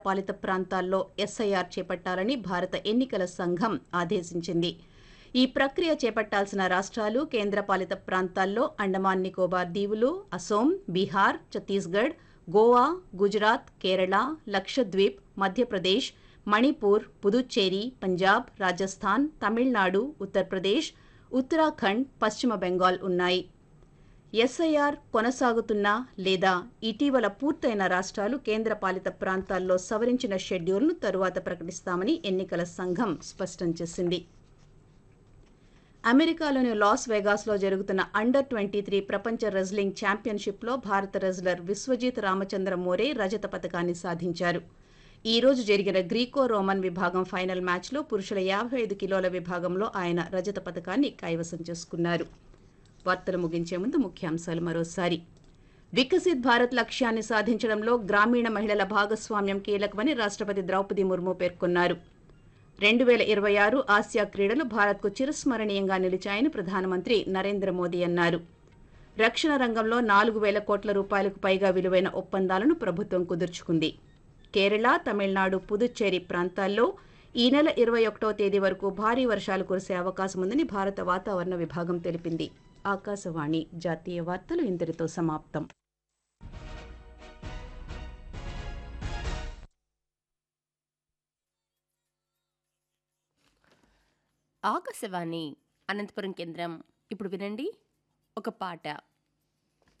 పాలిత ప్రాంతాల్లో ఎస్ఐఆర్ చేపట్టాలని భారత ఎన్నికల సంఘం ఆదేశించింది ఈ ప్రక్రియ చేపట్టాల్సిన రాష్ట్రాలు కేంద్రపాలిత ప్రాంతాల్లో అండమాన్ నికోబార్ దీవులు అసోం బీహార్ ఛత్తీస్గఢ్ గోవా గుజరాత్ కేరళ లక్షద్వీప్ మధ్యప్రదేశ్ మణిపూర్ పుదుచ్చేరి పంజాబ్ రాజస్థాన్ తమిళనాడు ఉత్తరప్రదేశ్ ఉత్తరాఖండ్ పశ్చిమ బెంగాల్ ఉన్నాయి ఎస్ఐఆర్ కొనసాగుతున్న లేదా ఇటీవల పూర్తయిన రాష్ట్రాలు కేంద్రపాలిత ప్రాంతాల్లో సవరించిన షెడ్యూల్ను తరువాత ప్రకటిస్తామని ఎన్నికల సంఘం స్పష్టం చేసింది అమెరికాలోని లాస్ వేగాస్లో జరుగుతున్న అండర్ ట్వంటీ త్రీ ప్రపంచ రెజ్లింగ్ ఛాంపియన్షిప్లో భారత రెజ్లర్ విశ్వజిత్ రామచంద్ర మోరే రజత పథకాన్ని సాధించారు ఈ రోజు జరిగిన గ్రీకో రోమన్ విభాగం ఫైనల్ మ్యాచ్లో పురుషుల యాభై ఐదు కిలోల విభాగంలో ఆయన రజత పథకాన్ని కైవసం చేసుకున్నారు వార్తలు ముగించే ముందు ముఖ్యాంశాలు మరోసారి వికసిత్ భారత్ లక్ష్యాన్ని సాధించడంలో గ్రామీణ మహిళల భాగస్వామ్యం కీలకమని రాష్ట్రపతి ద్రౌపది ముర్ము పేర్కొన్నారు రెండు వేల ఇరవై ఆరు ఆసియా క్రీడలు భారత్కు చిరస్మరణీయంగా నిలిచాయని ప్రధానమంత్రి నరేంద్ర మోదీ అన్నారు రక్షణ రంగంలో నాలుగు వేల కోట్ల రూపాయలకు పైగా విలువైన ఒప్పందాలను ప్రభుత్వం కుదుర్చుకుంది కేరళ తమిళనాడు పుదుచ్చేరి ప్రాంతాల్లో ఈ నెల ఇరవై ఒకటో తేదీ వరకు భారీ వర్షాలు కురిసే అవకాశం ఉందని భారత వాతావరణ విభాగం తెలిపింది ఆకాశవాణి జాతీయ వార్తలు ఇంతటితో సమాప్తం ఆకాశవాణి అనంతపురం కేంద్రం ఇప్పుడు వినండి ఒక పాట